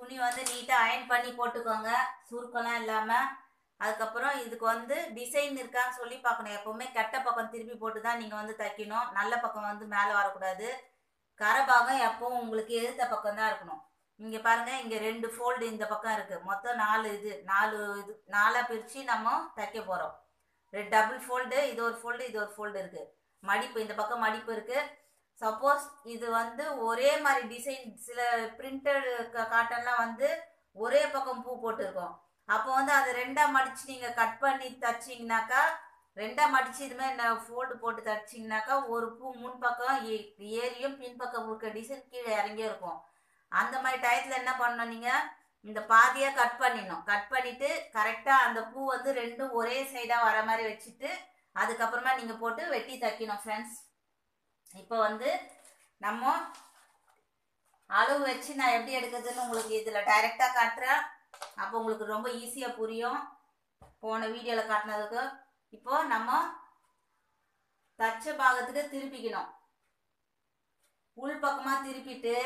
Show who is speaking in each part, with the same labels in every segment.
Speaker 1: துணி வந்து நீட்டாக அயன் பண்ணி போட்டுக்கோங்க சுருக்கம்லாம் இல்லாமல் அதுக்கப்புறம் இதுக்கு வந்து டிசைன் இருக்கான்னு சொல்லி பார்க்கணும் எப்போவுமே கெட்ட பக்கம் திருப்பி போட்டு தான் நீங்கள் வந்து தைக்கணும் நல்ல பக்கம் வந்து மேலே வரக்கூடாது கரை பாகம் எப்பவும் உங்களுக்கு எதிர்த்த பக்கம் தான் இருக்கணும் இங்கே பாருங்கள் இங்கே ரெண்டு ஃபோல்டு இந்த பக்கம் இருக்குது மொத்தம் நாலு இது நாலு இது நாலாக பிரித்து நம்ம தைக்க போகிறோம் ரெண்டு டபுள் ஃபோல்டு இது ஒரு ஃபோல்டு இது ஒரு ஃபோல்டு இருக்குது மடிப்பு இந்த பக்கம் மடிப்பு இருக்குது சப்போஸ் இது வந்து ஒரே மாதிரி டிசைன் சில பிரிண்டட் காட்டன்லாம் வந்து ஒரே பக்கம் பூ போட்டிருக்கோம் அப்போ வந்து அதை ரெண்டாக மடித்து நீங்கள் கட் பண்ணி தைச்சிங்கனாக்கா ரெண்டாக மடித்து இதுமாதிரி ஃபோல்டு போட்டு தைச்சிங்கனாக்கா ஒரு பூ முன் பக்கம் ஏ- ஏறியும் பின்பக்கம் இருக்க டிசைன் கீழே இறங்கியும் இருக்கும் அந்த மாதிரி டயத்தில் என்ன பண்ணணும் நீங்கள் இந்த பாதியாக கட் பண்ணிடணும் கட் பண்ணிவிட்டு கரெக்டாக அந்த பூ வந்து ரெண்டும் ஒரே சைடாக வர மாதிரி வச்சுட்டு அதுக்கப்புறமா நீங்கள் போட்டு வெட்டி தைக்கணும் ஃப்ரெண்ட்ஸ் இப்போ வந்து நம்ம அளவு வச்சு நான் எப்படி எடுக்கிறதுன்னு உங்களுக்கு இதில் டைரெக்டாக காட்டுறேன் அப்போ உங்களுக்கு ரொம்ப ஈஸியாக புரியும் போன வீடியோவில் காட்டினதுக்கு இப்போ நம்ம தச்ச பாகத்துக்கு திருப்பிக்கணும் உள் பக்கமாக திருப்பிட்டு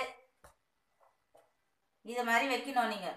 Speaker 1: இதை மாதிரி வைக்கணும் நீங்கள்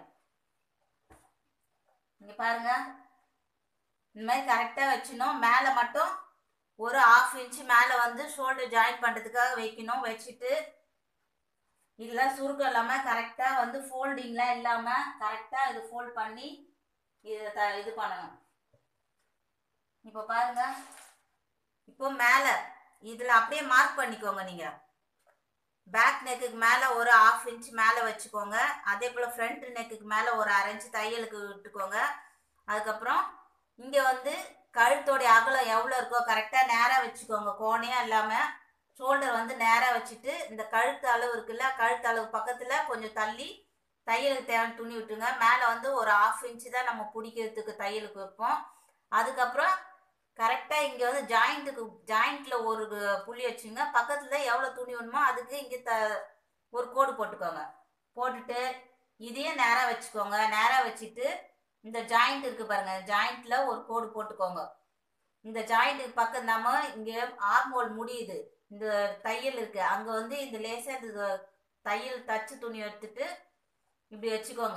Speaker 1: இங்கே பாருங்க இந்த மாதிரி கரெக்டாக வச்சிடணும் மேலே மட்டும் ஒரு ஆஃப் இன்ச் மேலே வந்து ஷோல்டர் ஜாயின் பண்ணுறதுக்காக வைக்கணும் வச்சுட்டு இதெல்லாம் சுருக்கம் இல்லாமல் கரெக்டாக வந்து ஃபோல்டிங்லாம் இல்லாமல் கரெக்டாக இது ஃபோல்ட் பண்ணி இதை த இது பண்ணணும் இப்போ பாருங்க இப்போ மேலே இதில் அப்படியே மார்க் பண்ணிக்கோங்க நீங்கள் பேக் நெக்குக்கு மேலே ஒரு ஆஃப் இன்ச் மேலே வச்சுக்கோங்க அதே போல் ஃப்ரண்ட் நெக்குக்கு மேலே ஒரு அரை இன்ச் தையலுக்கு விட்டுக்கோங்க அதுக்கப்புறம் இங்கே வந்து கழுத்தோடைய அகலம் எவ்வளோ இருக்கோ கரெக்டாக நேராக வச்சுக்கோங்க கோணையாக இல்லாமல் ஷோல்டர் வந்து நேராக வச்சுட்டு இந்த கழுத்து அளவு இருக்குல்ல கழுத்து அளவு பக்கத்தில் கொஞ்சம் தள்ளி தையலுக்கு தேவையான துணி விட்டுங்க மேலே வந்து ஒரு ஆஃப் இன்ச்சு தான் நம்ம பிடிக்கிறதுக்கு தையலுக்கு வைப்போம் அதுக்கப்புறம் கரெக்டாக இங்கே வந்து ஜாயிண்ட்டுக்கு ஜாயிண்ட்டில் ஒரு புள்ளி வச்சுங்க பக்கத்தில் எவ்வளோ துணி வேணுமோ அதுக்கு இங்கே த ஒரு கோடு போட்டுக்கோங்க போட்டுட்டு இதையும் நேராக வச்சுக்கோங்க நேராக வச்சுட்டு இந்த ஜாயிண்ட் இருக்குது பாருங்கள் ஜாயிண்ட்டில் ஒரு கோடு போட்டுக்கோங்க இந்த ஜாயிண்ட்டுக்கு பக்கம் நம்ம இங்கே ஆர்மோல் முடியுது இந்த தையல் இருக்குது அங்கே வந்து இந்த லேசாக இந்த தையல் தச்சு துணி எடுத்துட்டு இப்படி வச்சுக்கோங்க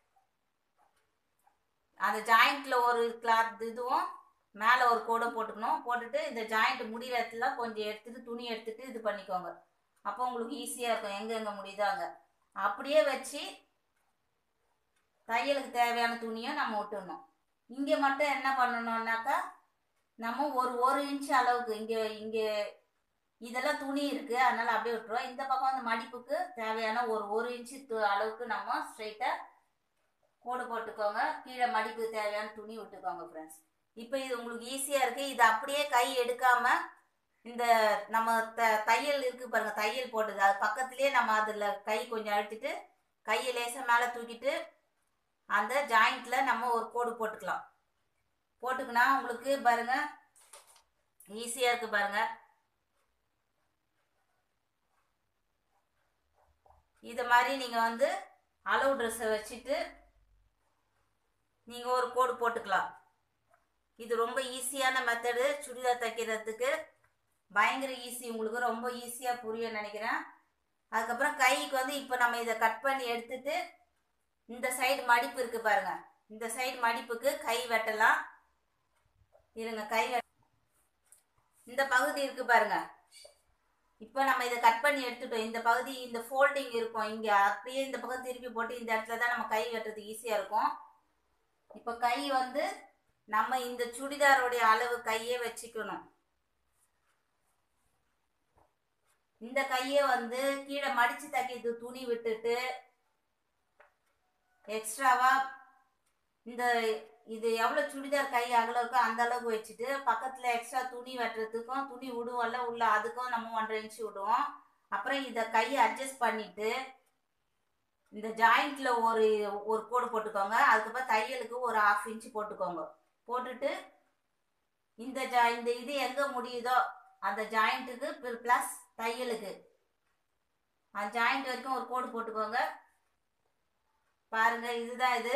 Speaker 1: அந்த ஜாயிண்ட்ல ஒரு கிளாத் இதுவும் மேலே ஒரு கோடை போட்டுக்கணும் போட்டுட்டு இந்த ஜாயிண்ட் முடிகிற இடத்துல கொஞ்சம் எடுத்துட்டு துணி எடுத்துட்டு இது பண்ணிக்கோங்க அப்போ உங்களுக்கு ஈஸியாக இருக்கும் எங்கே எங்கே முடியுதோ அங்கே அப்படியே வச்சு தையலுக்கு தேவையான துணியும் நம்ம விட்டுடணும் இங்கே மட்டும் என்ன பண்ணணும்னாக்கா நம்ம ஒரு ஒரு இன்ச் அளவுக்கு இங்கே இங்கே இதெல்லாம் துணி இருக்குது அதனால் அப்படியே விட்டுருவோம் இந்த பக்கம் வந்து மடிப்புக்கு தேவையான ஒரு ஒரு இன்ச்சு து- அளவுக்கு நம்ம ஸ்ட்ரைட்டாக கோடு போட்டுக்கோங்க கீழே மடிப்புக்கு தேவையான துணி விட்டுக்கோங்க ஃப்ரெண்ட்ஸ் இப்போ இது உங்களுக்கு ஈஸியாக இருக்குது இது அப்படியே கை எடுக்காமல் இந்த நம்ம த தையல் இருக்குது பாருங்க தையல் போட்டது அது பக்கத்துலேயே நம்ம அதில் கை கொஞ்சம் அழுத்திட்டு கையை லேசாக மேலே தூக்கிட்டு அந்த ஜாயிண்ட்டில் நம்ம ஒரு கோடு போட்டுக்கலாம் போட்டுக்கினா உங்களுக்கு பாருங்க ஈஸியாக இருக்குது பாருங்க இதை மாதிரி நீங்கள் வந்து அளவு ட்ரெஸ்ஸை வச்சுட்டு நீங்கள் ஒரு கோடு போட்டுக்கலாம் இது ரொம்ப ஈஸியான மெத்தடு சுடிதார் தைக்கிறதுக்கு பயங்கர ஈஸி உங்களுக்கு ரொம்ப ஈஸியாக புரியும் நினைக்கிறேன் அதுக்கப்புறம் கைக்கு வந்து இப்போ நம்ம இதை கட் பண்ணி எடுத்துட்டு இந்த சைடு மடிப்பு இருக்குது பாருங்க இந்த சைடு மடிப்புக்கு கை வெட்டலாம் இருங்க கை வெட் இந்த பகுதி இருக்கு பாருங்க இப்போ நம்ம இதை கட் பண்ணி எடுத்துட்டோம் இந்த பகுதி இந்த ஃபோல்டிங் இருக்கும் இங்கே அப்படியே இந்த பக்கம் திருப்பி போட்டு இந்த இடத்துல தான் நம்ம கை வெட்டுறது ஈஸியாக இருக்கும் இப்போ கை வந்து நம்ம இந்த சுடிதாரோடைய அளவு கையே வச்சுக்கணும் இந்த கையை வந்து கீழே மடிச்சு தைக்கிறது துணி விட்டுட்டு எக்ஸ்ட்ராவா இந்த இது எவ்வளோ சுடிதார் கை அகலம் இருக்கோ அந்த அளவுக்கு வச்சுட்டு பக்கத்தில் எக்ஸ்ட்ரா துணி வெட்டுறதுக்கும் துணி விடுவோம்ல உள்ள அதுக்கும் நம்ம ஒன்றரை இன்ச்சு விடுவோம் அப்புறம் இதை கையை அட்ஜஸ்ட் பண்ணிட்டு இந்த ஜாயிண்ட்ல ஒரு ஒரு கோடு போட்டுக்கோங்க அதுக்கப்புறம் தையலுக்கு ஒரு ஹாஃப் இன்ச் போட்டுக்கோங்க போட்டுட்டு இந்த ஜா இந்த இது எங்கே முடியுதோ அந்த ஜாயிண்ட்டுக்கு ப்ளஸ் தையலுக்கு அந்த ஜாயிண்ட் வரைக்கும் ஒரு கோடு போட்டுக்கோங்க பாருங்க இதுதான் இது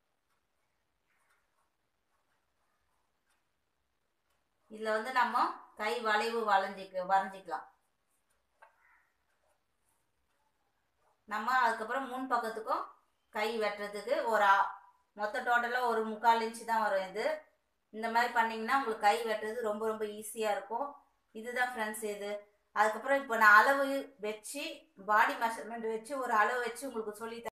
Speaker 1: இதில் வந்து நம்ம கை வளைவு வளைஞ்சிக்க வரைஞ்சிக்கலாம் நம்ம அதுக்கப்புறம் முன் பக்கத்துக்கும் கை வெட்டுறதுக்கு ஒரு ஆ- மொத்த டோட்டலாக ஒரு முக்கால் இன்ச்சு தான் வரும் இது இந்த மாதிரி பண்ணிங்கன்னா உங்களுக்கு கை வெட்டுறது ரொம்ப ரொம்ப ஈஸியாக இருக்கும் இதுதான் ஃப்ரெண்ட்ஸ் இது அதுக்கப்புறம் இப்போ நான் அளவு வச்சு பாடி மெஷர்மெண்ட் வச்சு ஒரு அளவு வச்சு உங்களுக்கு சொல்லி